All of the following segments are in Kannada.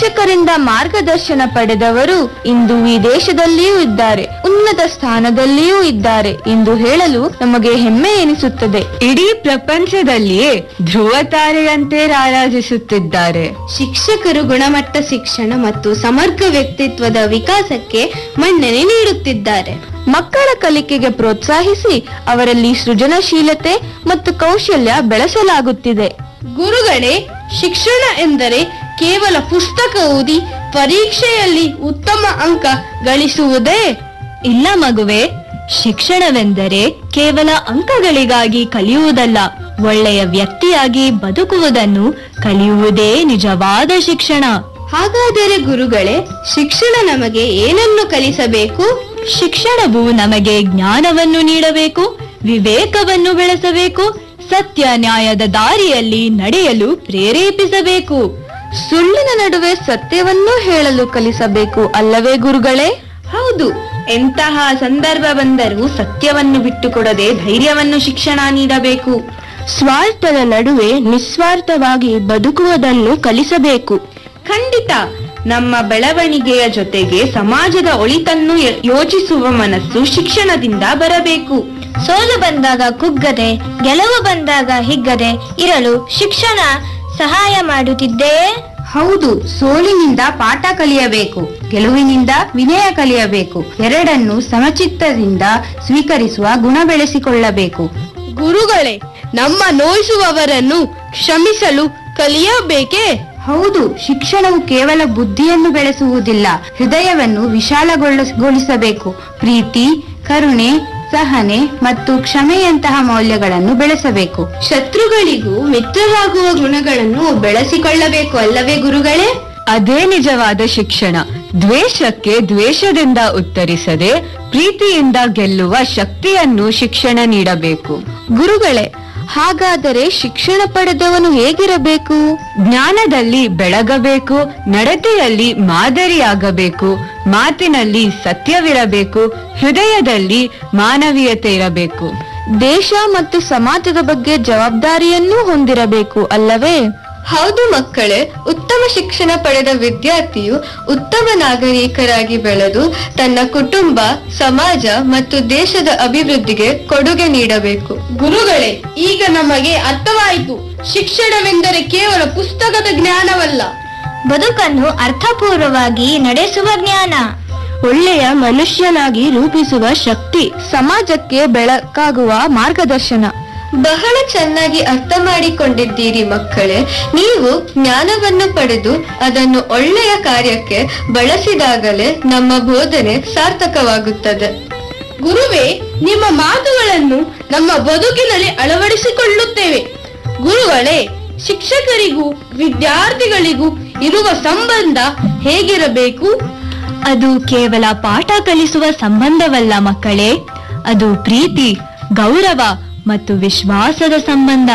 ಶಿಕ್ಷಕರಿಂದ ಮಾರ್ಗದರ್ಶನ ಪಡೆದವರು ಇಂದು ಈ ದೇಶದಲ್ಲಿಯೂ ಇದ್ದಾರೆ ಉನ್ನತ ಸ್ಥಾನದಲ್ಲಿಯೂ ಇದ್ದಾರೆ ಎಂದು ಹೇಳಲು ನಮಗೆ ಹೆಮ್ಮೆ ಎನಿಸುತ್ತದೆ ಇಡೀ ಪ್ರಪಂಚದಲ್ಲಿಯೇ ಧ್ರುವ ತಾರೆಯಂತೆ ರಾರಾಜಿಸುತ್ತಿದ್ದಾರೆ ಶಿಕ್ಷಕರು ಗುಣಮಟ್ಟ ಶಿಕ್ಷಣ ಮತ್ತು ಸಮಗ್ರ ವ್ಯಕ್ತಿತ್ವದ ವಿಕಾಸಕ್ಕೆ ಮನ್ನಣೆ ನೀಡುತ್ತಿದ್ದಾರೆ ಮಕ್ಕಳ ಕಲಿಕೆಗೆ ಪ್ರೋತ್ಸಾಹಿಸಿ ಅವರಲ್ಲಿ ಸೃಜನಶೀಲತೆ ಮತ್ತು ಕೌಶಲ್ಯ ಬೆಳೆಸಲಾಗುತ್ತಿದೆ ಗುರುಗಳೇ ಶಿಕ್ಷಣ ಎಂದರೆ ಕೇವಲ ಪುಸ್ತಕ ಓದಿ ಪರೀಕ್ಷೆಯಲ್ಲಿ ಉತ್ತಮ ಅಂಕ ಗಳಿಸುವುದೇ ಇಲ್ಲ ಮಗುವೆ ಶಿಕ್ಷಣವೆಂದರೆ ಕೇವಲ ಅಂಕಗಳಿಗಾಗಿ ಕಲಿಯುವುದಲ್ಲ ಒಳ್ಳೆಯ ವ್ಯಕ್ತಿಯಾಗಿ ಬದುಕುವುದನ್ನು ಕಲಿಯುವುದೇ ನಿಜವಾದ ಶಿಕ್ಷಣ ಹಾಗಾದರೆ ಗುರುಗಳೇ ಶಿಕ್ಷಣ ನಮಗೆ ಏನನ್ನು ಕಲಿಸಬೇಕು ಶಿಕ್ಷಣವು ನಮಗೆ ಜ್ಞಾನವನ್ನು ನೀಡಬೇಕು ವಿವೇಕವನ್ನು ಬೆಳೆಸಬೇಕು ಸತ್ಯ ನ್ಯಾಯದ ದಾರಿಯಲ್ಲಿ ನಡೆಯಲು ಪ್ರೇರೇಪಿಸಬೇಕು ಸುಳ್ಳಿನ ನಡುವೆ ಸತ್ಯವನ್ನೂ ಹೇಳಲು ಕಲಿಸಬೇಕು ಅಲ್ಲವೇ ಗುರುಗಳೇ ಹೌದು ಎಂತಹ ಸಂದರ್ಭ ಬಂದರೂ ಸತ್ಯವನ್ನು ಬಿಟ್ಟುಕೊಡದೆ ಧೈರ್ಯವನ್ನು ಶಿಕ್ಷಣ ನೀಡಬೇಕು ಸ್ವಾರ್ಥದ ನಡುವೆ ನಿಸ್ವಾರ್ಥವಾಗಿ ಬದುಕುವುದನ್ನು ಕಲಿಸಬೇಕು ಖಂಡಿತ ನಮ್ಮ ಬೆಳವಣಿಗೆಯ ಜೊತೆಗೆ ಸಮಾಜದ ಒಳಿತನ್ನು ಯ- ಯೋಚಿಸುವ ಮನಸ್ಸು ಶಿಕ್ಷಣದಿಂದ ಬರಬೇಕು ಸೋಲು ಬಂದಾಗ ಕುಗ್ಗದೆ ಗೆಲುವು ಬಂದಾಗ ಹಿಗ್ಗದೆ ಇರಲು ಶಿಕ್ಷಣ ಸಹಾಯ ಮಾಡುತ್ತಿದ್ದೇ ಹೌದು ಸೋಲಿನಿಂದ ಪಾಠ ಕಲಿಯಬೇಕು ಗೆಲುವಿನಿಂದ ವಿನಯ ಕಲಿಯಬೇಕು ಎರಡನ್ನು ಸಮಚಿತ್ತದಿಂದ ಸ್ವೀಕರಿಸುವ ಗುಣ ಬೆಳೆಸಿಕೊಳ್ಳಬೇಕು ಗುರುಗಳೇ ನಮ್ಮ ನೋಯಿಸುವವರನ್ನು ಕ್ಷಮಿಸಲು ಕಲಿಯಬೇಕೇ ಹೌದು ಶಿಕ್ಷಣವು ಕೇವಲ ಬುದ್ಧಿಯನ್ನು ಬೆಳೆಸುವುದಿಲ್ಲ ಹೃದಯವನ್ನು ವಿಶಾಲಗೊಳಿಸಬೇಕು ಪ್ರೀತಿ ಕರುಣೆ ಸಹನೆ ಮತ್ತು ಕ್ಷಮೆಯಂತಹ ಮೌಲ್ಯಗಳನ್ನು ಬೆಳೆಸಬೇಕು ಶತ್ರುಗಳಿಗೂ ಮಿತ್ರರಾಗುವ ಗುಣಗಳನ್ನು ಬೆಳೆಸಿಕೊಳ್ಳಬೇಕು ಅಲ್ಲವೇ ಗುರುಗಳೇ ಅದೇ ನಿಜವಾದ ಶಿಕ್ಷಣ ದ್ವೇಷಕ್ಕೆ ದ್ವೇಷದಿಂದ ಉತ್ತರಿಸದೆ ಪ್ರೀತಿಯಿಂದ ಗೆಲ್ಲುವ ಶಕ್ತಿಯನ್ನು ಶಿಕ್ಷಣ ನೀಡಬೇಕು ಗುರುಗಳೇ ಹಾಗಾದರೆ ಶಿಕ್ಷಣ ಪಡೆದವನು ಹೇಗಿರಬೇಕು ಜ್ಞಾನದಲ್ಲಿ ಬೆಳಗಬೇಕು ನಡತೆಯಲ್ಲಿ ಮಾದರಿಯಾಗಬೇಕು ಮಾತಿನಲ್ಲಿ ಸತ್ಯವಿರಬೇಕು ಹೃದಯದಲ್ಲಿ ಮಾನವೀಯತೆ ಇರಬೇಕು ದೇಶ ಮತ್ತು ಸಮಾಜದ ಬಗ್ಗೆ ಜವಾಬ್ದಾರಿಯನ್ನೂ ಹೊಂದಿರಬೇಕು ಅಲ್ಲವೇ ಹೌದು ಮಕ್ಕಳೇ ಉತ್ತಮ ಶಿಕ್ಷಣ ಪಡೆದ ವಿದ್ಯಾರ್ಥಿಯು ಉತ್ತಮ ನಾಗರಿಕರಾಗಿ ಬೆಳೆದು ತನ್ನ ಕುಟುಂಬ ಸಮಾಜ ಮತ್ತು ದೇಶದ ಅಭಿವೃದ್ಧಿಗೆ ಕೊಡುಗೆ ನೀಡಬೇಕು ಗುರುಗಳೇ ಈಗ ನಮಗೆ ಅರ್ಥವಾಯಿತು ಶಿಕ್ಷಣವೆಂದರೆ ಕೇವಲ ಪುಸ್ತಕದ ಜ್ಞಾನವಲ್ಲ ಬದುಕನ್ನು ಅರ್ಥಪೂರ್ವವಾಗಿ ನಡೆಸುವ ಜ್ಞಾನ ಒಳ್ಳೆಯ ಮನುಷ್ಯನಾಗಿ ರೂಪಿಸುವ ಶಕ್ತಿ ಸಮಾಜಕ್ಕೆ ಬೆಳಕಾಗುವ ಮಾರ್ಗದರ್ಶನ ಬಹಳ ಚೆನ್ನಾಗಿ ಅರ್ಥ ಮಾಡಿಕೊಂಡಿದ್ದೀರಿ ಮಕ್ಕಳೇ ನೀವು ಜ್ಞಾನವನ್ನು ಪಡೆದು ಅದನ್ನು ಒಳ್ಳೆಯ ಕಾರ್ಯಕ್ಕೆ ಬಳಸಿದಾಗಲೇ ನಮ್ಮ ಬೋಧನೆ ಸಾರ್ಥಕವಾಗುತ್ತದೆ ಗುರುವೇ ನಿಮ್ಮ ಮಾತುಗಳನ್ನು ನಮ್ಮ ಬದುಕಿನಲ್ಲಿ ಅಳವಡಿಸಿಕೊಳ್ಳುತ್ತೇವೆ ಗುರುಗಳೇ ಶಿಕ್ಷಕರಿಗೂ ವಿದ್ಯಾರ್ಥಿಗಳಿಗೂ ಇರುವ ಸಂಬಂಧ ಹೇಗಿರಬೇಕು ಅದು ಕೇವಲ ಪಾಠ ಕಲಿಸುವ ಸಂಬಂಧವಲ್ಲ ಮಕ್ಕಳೇ ಅದು ಪ್ರೀತಿ ಗೌರವ ಮತ್ತು ವಿಶ್ವಾಸದ ಸಂಬಂಧ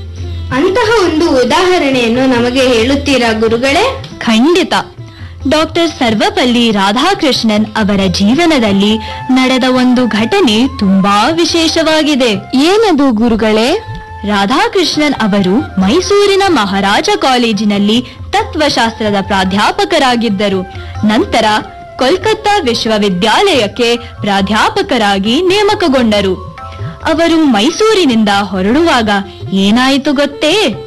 ಅಂತಹ ಒಂದು ಉದಾಹರಣೆಯನ್ನು ನಮಗೆ ಹೇಳುತ್ತೀರಾ ಗುರುಗಳೇ ಖಂಡಿತ ಡಾಕ್ಟರ್ ಸರ್ವಪಲ್ಲಿ ರಾಧಾಕೃಷ್ಣನ್ ಅವರ ಜೀವನದಲ್ಲಿ ನಡೆದ ಒಂದು ಘಟನೆ ತುಂಬಾ ವಿಶೇಷವಾಗಿದೆ ಏನದು ಗುರುಗಳೇ ರಾಧಾಕೃಷ್ಣನ್ ಅವರು ಮೈಸೂರಿನ ಮಹಾರಾಜ ಕಾಲೇಜಿನಲ್ಲಿ ತತ್ವಶಾಸ್ತ್ರದ ಪ್ರಾಧ್ಯಾಪಕರಾಗಿದ್ದರು ನಂತರ ಕೋಲ್ಕತ್ತಾ ವಿಶ್ವವಿದ್ಯಾಲಯಕ್ಕೆ ಪ್ರಾಧ್ಯಾಪಕರಾಗಿ ನೇಮಕಗೊಂಡರು ಅವರು ಮೈಸೂರಿನಿಂದ ಹೊರಡುವಾಗ ಏನಾಯಿತು ಗೊತ್ತೇ